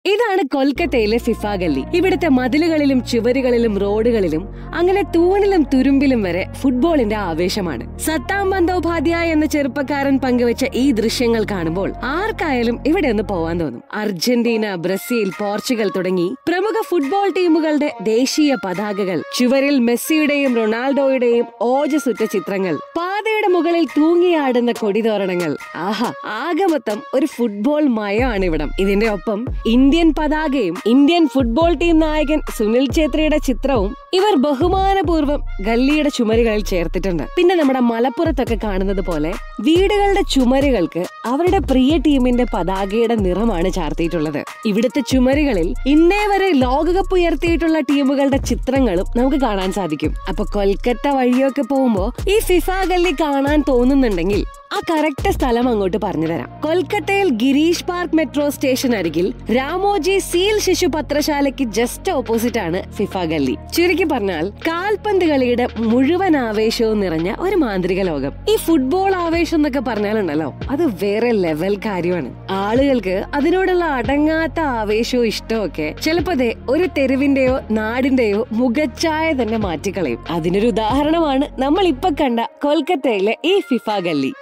ഇതാണ് കൊൽക്കത്തയിലെ FIFA gully ഇവിടുത്തെ മതിലുകളിലും ചുവരുകളിലും റോഡുകളിലും അങ്ങനെ തൂണിലും തുരുമ്പിലും വരെ ഫുട്ബോളിന്റെ ആവേശമാണ് സത്താം ബന്ദോപാധ്യായ എന്ന ചെറുപ്പക്കാരൻ പങ്കുവച്ച ഈ ദൃശ്യങ്ങൾ കാണുമ്പോൾ ആർക്കായാലും ഇവിടെ ഒന്ന് പോവാൻ തോന്നും അർജന്റീന ബ്രസീൽ പോർച്ചുഗൽ തുടങ്ങി പ്രമുഖ ഫുട്ബോൾ ടീമുകളുടെ ദേശീയ പതാകകൾ ചുവരിൽ മെസ്സിയുടെയും റൊണാൾഡോയുടെയും ഓജസുറ്റ ചിത്രങ്ങൾ പാതയുടെ മുകളിൽ തൂങ്ങിയാടുന്ന കൊടിതോരണങ്ങൾ ആഹാ ആകമൊത്തം ഒരു ഫുട്ബോൾ മയമാണ് ഇവിടം ഇതിന്റെ ഒപ്പം ഇന്ത്യൻ പതാകയും ഇന്ത്യൻ ഫുട്ബോൾ ടീം നായകൻ സുനിൽ ഛേത്രിയുടെ ചിത്രവും ഇവർ ബഹുമാനപൂർവ്വം ഗല്ലിയുടെ ചുമരുകളിൽ ചേർത്തിട്ടുണ്ട് പിന്നെ നമ്മുടെ മലപ്പുറത്തൊക്കെ കാണുന്നത് പോലെ വീടുകളുടെ ചുമരുകൾക്ക് അവരുടെ പ്രിയ ടീമിന്റെ പതാകയുടെ നിറമാണ് ചാർത്തിയിട്ടുള്ളത് ഇവിടുത്തെ ചുമരുകളിൽ ഇന്നേ വരെ ലോകകപ്പ് ഉയർത്തിയിട്ടുള്ള ടീമുകളുടെ ചിത്രങ്ങളും നമുക്ക് കാണാൻ സാധിക്കും അപ്പൊ കൊൽക്കത്ത വഴിയൊക്കെ പോകുമ്പോ ഈ ഫിഫ ഗല്ലി കാണാൻ തോന്നുന്നുണ്ടെങ്കിൽ ആ കറക്റ്റ് സ്ഥലം അങ്ങോട്ട് പറഞ്ഞു തരാം കൊൽക്കത്തയിൽ ഗിരീഷ് പാർക്ക് മെട്രോ സ്റ്റേഷൻ അരികിൽ രാമോജി സീൽ ശിശു പത്രശാലയ്ക്ക് ജസ്റ്റ് ഓപ്പോസിറ്റ് ആണ് ഫിഫ ഗല്ലി ചുരുക്കി പറഞ്ഞാൽ കാൽപന്ത് കളിയുടെ മുഴുവൻ ആവേശവും നിറഞ്ഞ ഒരു മാന്ത്രിക ലോകം ഈ ഫുട്ബോൾ ആവേശം എന്നൊക്കെ പറഞ്ഞാലുണ്ടല്ലോ അത് വേറെ ലെവൽ കാര്യമാണ് ആളുകൾക്ക് അതിനോടുള്ള അടങ്ങാത്ത ആവേശവും ഇഷ്ടവും ഒക്കെ ചിലപ്പോ ദേ ഒരു തെരുവിന്റെയോ നാടിന്റെയോ മുഖച്ഛായ തന്നെ മാറ്റിക്കളയും അതിനൊരു ഉദാഹരണമാണ് നമ്മൾ ഇപ്പൊ കണ്ട കൊൽക്കത്തയിലെ ഈ ഫിഫ ഗല്ലി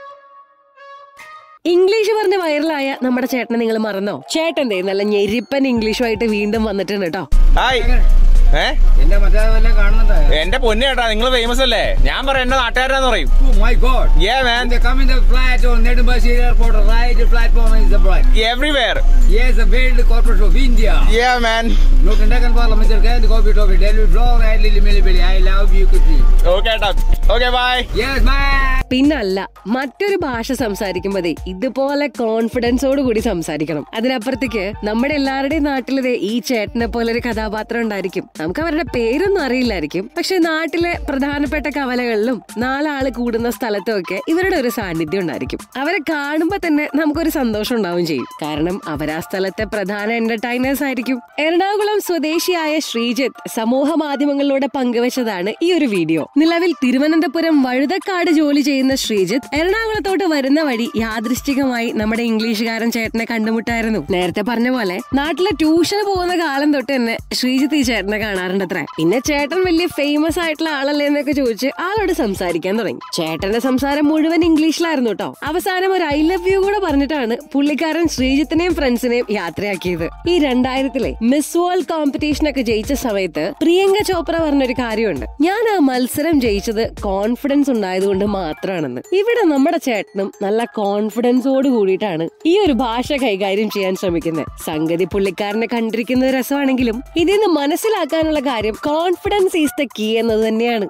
ഇംഗ്ലീഷ് പറഞ്ഞ് വൈറലായ നമ്മുടെ ചേട്ടനെ നിങ്ങൾ മറന്നോ ചേട്ടൻ ദേ നല്ല ഞെരിപ്പൻ ഇംഗ്ലീഷുമായിട്ട് വീണ്ടും വന്നിട്ടുണ്ട് കേട്ടോ ഹായ് ഏ എന്റെ മറ്റേ വല്ല കാണുന്നുണ്ടോ എന്റെ പൊന്നു ചേട്ടാ നിങ്ങൾ ഫേമസ് അല്ലേ ഞാൻ പറയാം എന്റെ നാട്ടുകാരാന്ന് പറയും Oh my god. Hey When man they come in the flight on Nedumbashi Airport, right platform is the bright. Everywhere Yes, the World Corporation of India. Hey man No Tendakan Parliament, the copy of it. Delhi floor, right, Lily Millie Billy. I love you, Kitty. Okay ഏട്ടാ okay bye Yes, man. പിന്നല്ല മറ്റൊരു ഭാഷ സംസാരിക്കുമ്പോഴേ ഇതുപോലെ കോൺഫിഡൻസോട് കൂടി സംസാരിക്കണം അതിനപ്പുറത്തേക്ക് നമ്മുടെ എല്ലാവരുടെയും നാട്ടിലെ ഈ ചേട്ടനെ പോലെ ഒരു കഥാപാത്രം ഉണ്ടായിരിക്കും നമുക്ക് അവരുടെ പേരൊന്നും അറിയില്ലായിരിക്കും പക്ഷെ നാട്ടിലെ പ്രധാനപ്പെട്ട കവലകളിലും നാലാള് കൂടുന്ന സ്ഥലത്തും ഒക്കെ ഇവരുടെ ഒരു സാന്നിധ്യം ഉണ്ടായിരിക്കും അവരെ കാണുമ്പോ തന്നെ നമുക്കൊരു സന്തോഷം ഉണ്ടാവും ചെയ്യും കാരണം അവരാ സ്ഥലത്തെ പ്രധാന എന്റർടൈനേഴ്സ് ആയിരിക്കും എറണാകുളം സ്വദേശിയായ ശ്രീജിത്ത് സമൂഹ മാധ്യമങ്ങളിലൂടെ പങ്കുവച്ചതാണ് ഈ ഒരു വീഡിയോ നിലവിൽ തിരുവനന്തപുരം വഴുതക്കാട് ജോലി ചെയ്യുന്ന ശ്രീജിത്ത് എറണാകുളത്തോട്ട് വരുന്ന വഴി യാദൃശ്ചികമായി നമ്മുടെ ഇംഗ്ലീഷുകാരൻ ചേട്ടനെ കണ്ടുമുട്ടായിരുന്നു നേരത്തെ പറഞ്ഞ പോലെ നാട്ടിലെ ട്യൂഷന് പോകുന്ന കാലം തൊട്ട് തന്നെ ശ്രീജിത്ത് ഈ ചേട്ടനെ കാണാറുണ്ട് അത്ര പിന്നെ ചേട്ടൻ വലിയ ഫേമസ് ആയിട്ടുള്ള ആളല്ലേ എന്നൊക്കെ ചോദിച്ച് ആളോട് സംസാരിക്കാൻ തുടങ്ങി ചേട്ടന്റെ സംസാരം മുഴുവൻ ഇംഗ്ലീഷിലായിരുന്നു കേട്ടോ അവസാനം ഒരു ഐ ലവ് യു കൂടെ പറഞ്ഞിട്ടാണ് പുള്ളിക്കാരൻ ശ്രീജിത്തിനെയും ഫ്രണ്ട്സിനെയും യാത്രയാക്കിയത് ഈ രണ്ടായിരത്തിലെ മിസ് വേൾഡ് കോമ്പറ്റീഷൻ ഒക്കെ ജയിച്ച സമയത്ത് പ്രിയങ്ക ചോപ്ര പറഞ്ഞൊരു കാര്യമുണ്ട് ഞാൻ ആ മത്സരം ജയിച്ചത് കോൺഫിഡൻസ് ഉണ്ടായതുകൊണ്ട് മാത്രമാണെന്ന് ഇവിടെ നമ്മുടെ ചേട്ടനും നല്ല കോൺഫിഡൻസോട് കൂടിയിട്ടാണ് ഈ ഒരു ഭാഷ കൈകാര്യം ചെയ്യാൻ ശ്രമിക്കുന്നത് സംഗതി പുള്ളിക്കാരനെ കണ്ടിരിക്കുന്ന രസമാണെങ്കിലും ഇതിൽ നിന്ന് മനസ്സിലാക്കാനുള്ള കാര്യം കോൺഫിഡൻസ് ഈസ് ദ കീ എന്നത് തന്നെയാണ്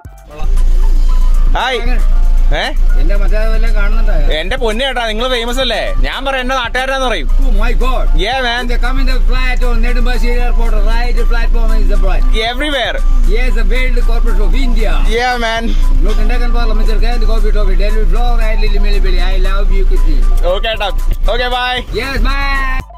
ഹായ് ഏ എന്റെ മറ്റേ വല്ല കാണുന്നുണ്ടോ എന്റെ പൊന്നു ചേട്ടാ നിങ്ങൾ ഫേമസ് അല്ലേ ഞാൻ പറയാം എന്റെ നാട്ടുകാരാന്ന് പറയും Oh my god. Hey man When they come in the flight on Nedumbashi Airport, right platform is the bright. Everywhere Yes, the World Corporation of India. Hey man No Tendakan Parliament, the copy of it. Delhi floor, right, Lily Millie Billy. I love you, Kitty. Okay ഏട്ടാ okay bye Yes, man.